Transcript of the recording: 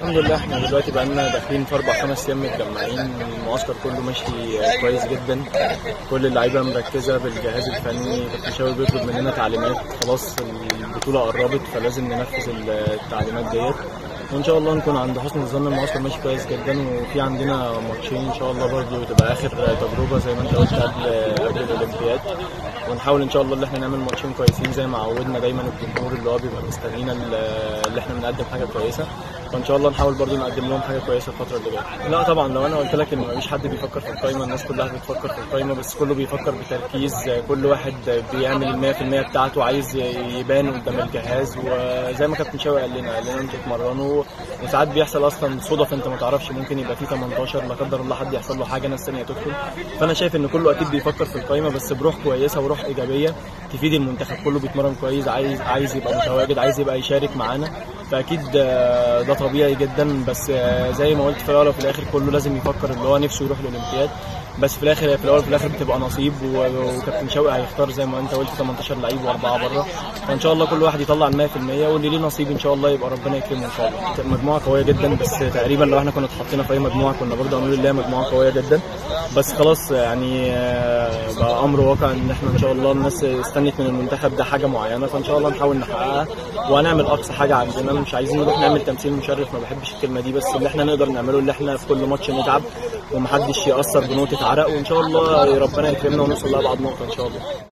الحمد لله احنا دلوقتي بقى لنا داخلين في اربع خمس ايام متجمعين المعسكر كله ماشي كويس جدا كل اللعيبه مركزه بالجهاز الفني كابتن شاوي بيطلب مننا تعليمات خلاص البطوله قربت فلازم ننفذ التعليمات ديت وان شاء الله نكون عند حسن الظن المعسكر ماشي كويس جدا وفي عندنا ماتشين ان شاء الله برضه تبقى اخر تجربه زي ما انت قلت قبل قبل الاولمبياد ونحاول ان شاء الله ان احنا نعمل ماتشين كويسين زي ما عودنا دايما الجمهور اللي هو بيبقى مستنينا اللي احنا بنقدم حاجه كويسه فان شاء الله نحاول برضه نقدم لهم حاجه كويسه الفتره اللي جايه لا طبعا لو انا قلت لك ان مفيش حد بيفكر في القايمه الناس كلها بتفكر في القايمه بس كله بيفكر بتركيز كل واحد بيعمل ال 100% بتاعته عايز يبان قدام الجهاز وزي ما كابتن شاوي قال لنا قال لنا انتوا اتمرنوا وساعات بيحصل اصلا صدف انت ما تعرفش ممكن يبقى في 18 لا قدر الله حد يحصل له حاجه ناس ثانيه تدخل فانا شايف ان كله اكيد بيفكر في القايمه بس بروح كويسه وروح ايجابيه تفيد المنتخب كله بيتمرن كويس عايز عايز يبقى متواجد عايز يبقى يشارك معانا فاكيد ده طبيعي جدا بس زي ما قلت في الاول وفي الاخر كله لازم يفكر اللي هو نفسه يروح الاولمبياد بس في الاخر في الاول وفي الاخر بتبقى نصيب وكابتن شوقي هيختار زي ما انت قلت 18 لعيب واربعه بره فان شاء الله كل واحد يطلع ال 100% واللي ليه نصيب ان شاء الله يبقى ربنا يكرمه ان شاء الله مجموعه قويه جدا بس تقريبا لو احنا كنا اتحطينا في اي مجموعه كنا برضه هنقول اللي هي مجموعه قويه جدا بس خلاص يعني بقى امر واقع ان احنا ان شاء الله الناس استنت من المنتخب ده حاجه معينه فان شاء الله نحاول نحققها وهنعمل اقصى حاجه عندنا مش عايزين نروح نعمل تمثيل مشرف ما بحبش الكلمه دي بس اللي احنا نقدر نعمله اللي احنا في كل ماتش نتعب ومحدش ياثر بنقطه عرق وان شاء الله ربنا يكرمنا ونوصل لابعد نقطه ان شاء الله